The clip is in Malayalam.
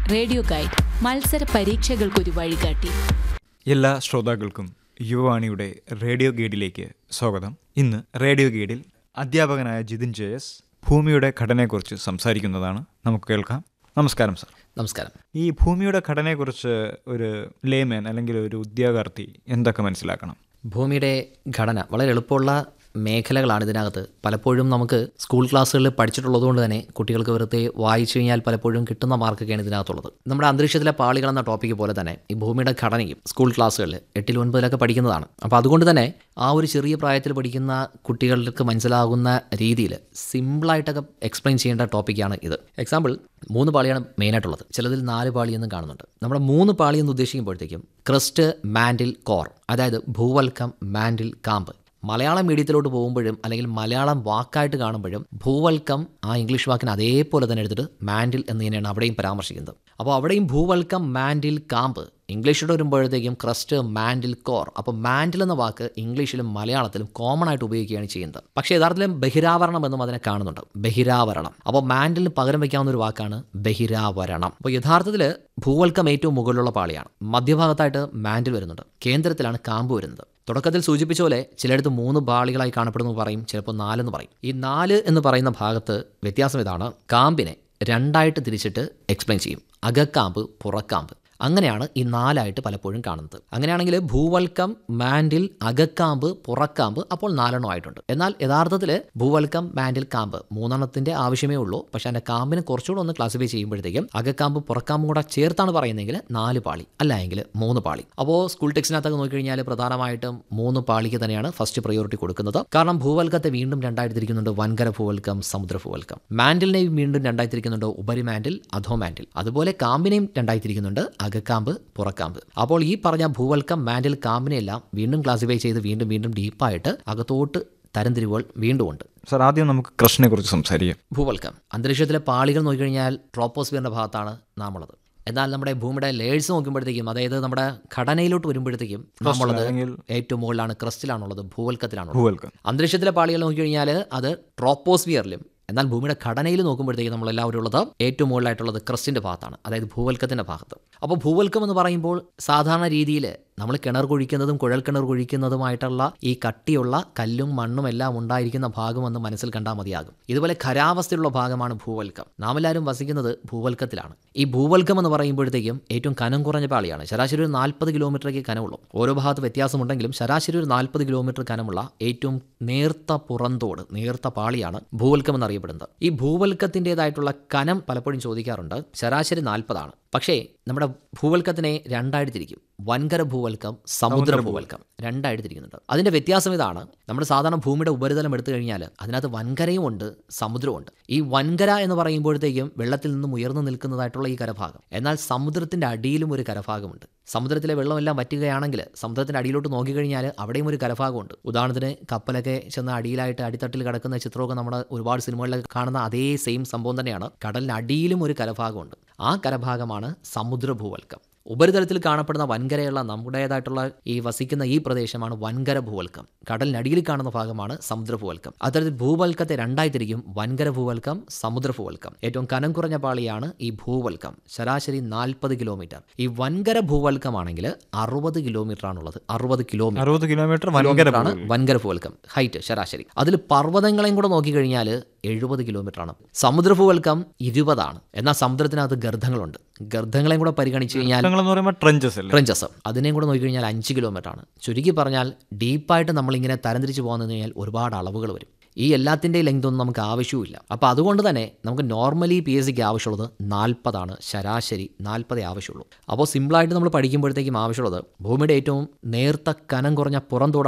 റേഡിയോ ഗൈഡ് മത്സര പരീക്ഷകൾക്കൊരു വഴികാട്ടി എല്ലാ ശ്രോതാക്കൾക്കും യുവവാണിയുടെ റേഡിയോ ഗൈഡിലേക്ക് സ്വാഗതം ഇന്ന് റേഡിയോ ഗൈഡിൽ അധ്യാപകനായ ജിതിൻ ജെ എസ് ഭൂമിയുടെ ഘടനയെക്കുറിച്ച് സംസാരിക്കുന്നതാണ് നമുക്ക് കേൾക്കാം നമസ്കാരം സാർ നമസ്കാരം ഈ ഭൂമിയുടെ ഘടനയെക്കുറിച്ച് ഒരു ലേമൻ അല്ലെങ്കിൽ ഒരു ഉദ്യോഗാർത്ഥി എന്തൊക്കെ മനസ്സിലാക്കണം ഭൂമിയുടെ ഘടന വളരെ എളുപ്പമുള്ള മേഖലകളാണ് ഇതിനകത്ത് പലപ്പോഴും നമുക്ക് സ്കൂൾ ക്ലാസ്സുകളിൽ പഠിച്ചിട്ടുള്ളത് കൊണ്ട് തന്നെ കുട്ടികൾക്ക് വെറുതെ വായിച്ചു കഴിഞ്ഞാൽ പലപ്പോഴും കിട്ടുന്ന മാർക്കൊക്കെയാണ് ഇതിനകത്തുള്ളത് നമ്മുടെ അന്തരീക്ഷത്തിലെ പാളികൾ എന്ന ടോപ്പിക്ക് പോലെ തന്നെ ഈ ഭൂമിയുടെ ഘടനയും സ്കൂൾ ക്ലാസ്സുകളിൽ എട്ടിൽ ഒൻപതിലൊക്കെ പഠിക്കുന്നതാണ് അപ്പോൾ അതുകൊണ്ട് തന്നെ ആ ഒരു ചെറിയ പ്രായത്തിൽ പഠിക്കുന്ന കുട്ടികൾക്ക് മനസ്സിലാകുന്ന രീതിയിൽ സിമ്പിളായിട്ടൊക്കെ എക്സ്പ്ലെയിൻ ചെയ്യേണ്ട ടോപ്പിക്കാണ് ഇത് എക്സാമ്പിൾ മൂന്ന് പാളിയാണ് മെയിനായിട്ടുള്ളത് ചിലതിൽ നാല് പാളി എന്നും കാണുന്നുണ്ട് നമ്മുടെ മൂന്ന് പാളി എന്ന് ഉദ്ദേശിക്കുമ്പോഴത്തേക്കും ക്രസ്റ്റ് മാൻഡിൽ കോർ അതായത് ഭൂവൽക്കം മാൻഡിൽ കാമ്പ് മലയാളം മീഡിയത്തിലോട്ട് പോകുമ്പോഴും അല്ലെങ്കിൽ മലയാളം വാക്കായിട്ട് കാണുമ്പോഴും ഭൂവൽക്കം ആ ഇംഗ്ലീഷ് വാക്കിന് അതേപോലെ തന്നെ എടുത്തിട്ട് മാൻഡിൽ എന്ന് തന്നെയാണ് അവിടെയും പരാമർശിക്കുന്നത് അപ്പോൾ അവിടെയും ഭൂവൽക്കം മാൻഡിൽ കാമ്പ് ഇംഗ്ലീഷിലോട്ട് വരുമ്പോഴത്തേക്കും ക്രസ്റ്റ് മാൻഡിൽ കോർ അപ്പോൾ മാൻഡിൽ എന്ന വാക്ക് ഇംഗ്ലീഷിലും മലയാളത്തിലും കോമൺ ആയിട്ട് ഉപയോഗിക്കുകയാണ് ചെയ്യുന്നത് പക്ഷേ യഥാർത്ഥത്തിലും ബഹിരാവരണം എന്നും അതിനെ കാണുന്നുണ്ട് ബഹിരാവരണം അപ്പോൾ മാൻഡിലിന് പകരം വയ്ക്കാവുന്ന ഒരു വാക്കാണ് ബഹിരാവരണം അപ്പോൾ യഥാർത്ഥത്തിൽ ഭൂവൽക്കം ഏറ്റവും മുകളിലുള്ള പാളിയാണ് മധ്യഭാഗത്തായിട്ട് മാൻഡിൽ വരുന്നുണ്ട് കേന്ദ്രത്തിലാണ് കാമ്പ് വരുന്നത് തുടക്കത്തിൽ സൂചിപ്പിച്ച പോലെ ചിലയിടത്ത് മൂന്ന് പാളികളായി കാണപ്പെടുന്നു പറയും ചിലപ്പോൾ നാലെന്ന് പറയും ഈ നാല് എന്ന് പറയുന്ന ഭാഗത്ത് വ്യത്യാസം ഇതാണ് കാമ്പിനെ രണ്ടായിട്ട് തിരിച്ചിട്ട് എക്സ്പ്ലെയിൻ ചെയ്യും അകക്കാമ്പ് പുറക്കാമ്പ് അങ്ങനെയാണ് ഈ നാലായിട്ട് പലപ്പോഴും കാണുന്നത് അങ്ങനെയാണെങ്കിൽ ഭൂവൽക്കം മാൻഡിൽ അകക്കാമ്പ് പുറക്കാമ്പ് അപ്പോൾ നാലെണ്ണം ആയിട്ടുണ്ട് എന്നാൽ യഥാർത്ഥത്തിൽ ഭൂവൽക്കം മാൻഡിൽ കാമ്പ് മൂന്നെണ്ണത്തിന്റെ ആവശ്യമേ ഉള്ളൂ പക്ഷെ അതിന്റെ കാമ്പിനെ കുറച്ചുകൂടെ ഒന്ന് ക്ലാസിഫൈ ചെയ്യുമ്പോഴത്തേക്കും അകക്കാമ്പ് പുറക്കാമ്പും കൂടെ ചേർത്താണ് പറയുന്നതെങ്കിൽ നാല് പാളി അല്ല എങ്കിൽ മൂന്ന് പാളി അപ്പോൾ സ്കൂൾ ടെക്സ്റ്റിനകത്തൊക്കെ നോക്കിക്കഴിഞ്ഞാൽ പ്രധാനമായിട്ടും മൂന്ന് പാളിക്ക് തന്നെയാണ് ഫസ്റ്റ് പ്രയോറിറ്റി കൊടുക്കുന്നത് കാരണം ഭൂവൽക്കത്തെ വീണ്ടും രണ്ടായിട്ട് തിരിക്കുന്നുണ്ട് വൻകര ഭൂവൽക്കം സമുദ്ര ഭൂവൽക്കം മാൻഡിലിനെയും വീണ്ടും രണ്ടായി തിരിക്കുന്നുണ്ട് ഉപരി മാൻഡിൽ അധോ മാൻഡിൽ അതുപോലെ കാമ്പിനെയും രണ്ടായി തിരിക്കുന്നുണ്ട് അകക്കാമ്പ് പുറക്കാമ്പ് അപ്പോൾ ഈ പറഞ്ഞ ഭൂവൽക്കം മാൻഡിൽ കാമ്പിനെയെല്ലാം വീണ്ടും ക്ലാസിഫൈ ചെയ്ത് വീണ്ടും വീണ്ടും ഡീപ്പായിട്ട് അകത്തോട്ട് തരംതിരിവുകൾ വീണ്ടും ഉണ്ട് സാർ ആദ്യം നമുക്ക് കൃഷ്ണനെ കുറിച്ച് സംസാരിക്കാം ഭൂവൽക്കം അന്തരീക്ഷത്തിലെ പാളികൾ നോക്കിക്കഴിഞ്ഞാൽ ട്രോപ്പോസ്ഫിയറിന്റെ ഭാഗത്താണ് നാം ഉള്ളത് എന്നാൽ നമ്മുടെ ഭൂമിയുടെ ലേഴ്സ് നോക്കുമ്പോഴത്തേക്കും അതായത് നമ്മുടെ ഘടനയിലോട്ട് വരുമ്പോഴത്തേക്കും നാമുള്ളത് അല്ലെങ്കിൽ ഏറ്റവും മുകളിലാണ് ക്രസ്റ്റിലാണുള്ളത് ഭൂവൽക്കത്തിലാണുള്ളത് ഭൂവൽക്കം അന്തരീക്ഷത്തിലെ പാളികൾ നോക്കിക്കഴിഞ്ഞാൽ അത് ട്രോപ്പോസ്ഫിയറിലും എന്നാൽ ഭൂമിയുടെ ഘടനയിൽ നോക്കുമ്പോഴത്തേക്ക് നമ്മൾ എല്ലാവരും ഉള്ളത് ഏറ്റവും മുകളിലായിട്ടുള്ളത് ക്രസ്റ്റിന്റെ ഭാഗത്താണ് അതായത് ഭൂവൽക്കത്തിന്റെ ഭാഗത്ത് അപ്പോൾ ഭൂവൽക്കം എന്ന് പറയുമ്പോൾ സാധാരണ രീതിയിൽ നമ്മൾ കിണർ കുഴിക്കുന്നതും കുഴൽ കിണർ കുഴിക്കുന്നതുമായിട്ടുള്ള ഈ കട്ടിയുള്ള കല്ലും മണ്ണും എല്ലാം ഉണ്ടായിരിക്കുന്ന ഭാഗമെന്ന് മനസ്സിൽ കണ്ടാൽ മതിയാകും ഇതുപോലെ ഖരാവസ്ഥയിലുള്ള ഭാഗമാണ് ഭൂവൽക്കം നാം എല്ലാവരും വസിക്കുന്നത് ഭൂവൽക്കത്തിലാണ് ഈ ഭൂവൽക്കം എന്ന് പറയുമ്പോഴത്തേക്കും ഏറ്റവും കനം കുറഞ്ഞ പാളിയാണ് ശരാശരി ഒരു നാൽപ്പത് കിലോമീറ്ററൊക്കെ കനമുള്ളൂ ഓരോ ഭാഗത്ത് വ്യത്യാസമുണ്ടെങ്കിലും ശരാശരി ഒരു നാൽപ്പത് കിലോമീറ്റർ കനമുള്ള ഏറ്റവും നേർത്ത പുറന്തോട് നേർത്ത പാളിയാണ് ഭൂവൽക്കം എന്നറിയപ്പെടുന്നത് ഈ ഭൂവൽക്കത്തിൻ്റെതായിട്ടുള്ള കനം പലപ്പോഴും ചോദിക്കാറുണ്ട് ശരാശരി നാൽപ്പതാണ് പക്ഷേ നമ്മുടെ ഭൂവൽക്കത്തിനെ രണ്ടായിട്ട് തിരിക്കും വൻകര ഭൂവൽക്കം സമുദ്ര ഭൂവൽക്കം രണ്ടായിട്ട് തിരിക്കുന്നുണ്ട് അതിന്റെ വ്യത്യാസം ഇതാണ് നമ്മുടെ സാധാരണ ഭൂമിയുടെ ഉപരിതലം എടുത്തു കഴിഞ്ഞാൽ അതിനകത്ത് വൻകരയും ഉണ്ട് സമുദ്രമുണ്ട് ഈ വൻകര എന്ന് പറയുമ്പോഴത്തേക്കും വെള്ളത്തിൽ നിന്നും ഉയർന്നു നിൽക്കുന്നതായിട്ടുള്ള ഈ കരഭാഗം എന്നാൽ സമുദ്രത്തിന്റെ അടിയിലും ഒരു കരഭാഗമുണ്ട് സമുദ്രത്തിലെ വെള്ളമെല്ലാം വറ്റുകയാണെങ്കിൽ സമുദ്രത്തിന്റെ അടിയിലോട്ട് നോക്കിക്കഴിഞ്ഞാൽ അവിടെയും ഒരു കരഭാഗമുണ്ട് ഉദാഹരണത്തിന് കപ്പലൊക്കെ ചെന്ന് അടിയിലായിട്ട് അടിത്തട്ടിൽ കിടക്കുന്ന ചിത്രമൊക്കെ നമ്മുടെ ഒരുപാട് സിനിമകളിലൊക്കെ കാണുന്ന അതേ സെയിം സംഭവം തന്നെയാണ് കടലിന് അടിയിലും ഒരു കരഭാഗമുണ്ട് ആ കരഭാഗമാണ് സമുദ്ര ഭൂവൽക്കം ഉപരിതലത്തിൽ കാണപ്പെടുന്ന വൻകരയുള്ള നമ്മുടേതായിട്ടുള്ള ഈ വസിക്കുന്ന ഈ പ്രദേശമാണ് വൻകര ഭൂവൽക്കം കടലിനടിയിൽ കാണുന്ന ഭാഗമാണ് സമുദ്ര ഭൂവൽക്കം അത്തരത്തിൽ ഭൂവൽക്കത്തെ രണ്ടായി തിരിക്കും വൻകര ഭൂവൽക്കം സമുദ്ര ഭൂവൽക്കം ഏറ്റവും കനം കുറഞ്ഞ പാളിയാണ് ഈ ഭൂവൽക്കം ശരാശരി നാൽപ്പത് കിലോമീറ്റർ ഈ വൻകര ഭൂവൽക്കമാണെങ്കിൽ അറുപത് കിലോമീറ്റർ ആണുള്ളത് അറുപത് കിലോമീറ്റർ അറുപത് കിലോമീറ്റർ വൻകര ആണ് വൻകര ഭൂവൽക്കം ഹൈറ്റ് ശരാശരി അതിൽ പർവ്വതങ്ങളെയും കൂടെ നോക്കിക്കഴിഞ്ഞാൽ എഴുപത് കിലോമീറ്റർ ആണ് സമുദ്ര ഭൂവൽക്കം ഇരുപതാണ് എന്നാൽ സമുദ്രത്തിനകത്ത് ഗർദ്ധങ്ങളുണ്ട് ഗർദ്ധങ്ങളെയും കൂടെ പരിഗണിച്ചു കഴിഞ്ഞാൽ എന്ന് പറയുമ്പോൾ ട്രഞ്ചസ് അല്ലേ ട്രെഞ്ചസ് അതിനെയും കൂടെ നോക്കിക്കഴിഞ്ഞാൽ അഞ്ച് കിലോമീറ്റർ ആണ് ചുരുക്കി പറഞ്ഞാൽ ഡീപ്പായിട്ട് നമ്മളിങ്ങനെ തരംതിരിച്ച് പോകുന്നു കഴിഞ്ഞാൽ ഒരുപാട് അളവുകൾ വരും ഈ എല്ലാത്തിൻ്റെയും ലെങ്ത് ഒന്നും നമുക്ക് ആവശ്യമില്ല അപ്പോൾ അതുകൊണ്ട് തന്നെ നമുക്ക് നോർമലി പി എസ് സിക്ക് ആവശ്യമുള്ളത് നാൽപ്പതാണ് ശരാശരി നാൽപ്പതേ ആവശ്യമുള്ളൂ അപ്പോൾ സിമ്പിളായിട്ട് നമ്മൾ പഠിക്കുമ്പോഴത്തേക്കും ആവശ്യമുള്ളത് ഭൂമിയുടെ ഏറ്റവും നേർത്ത കനം കുറഞ്ഞ പുറന്തോട്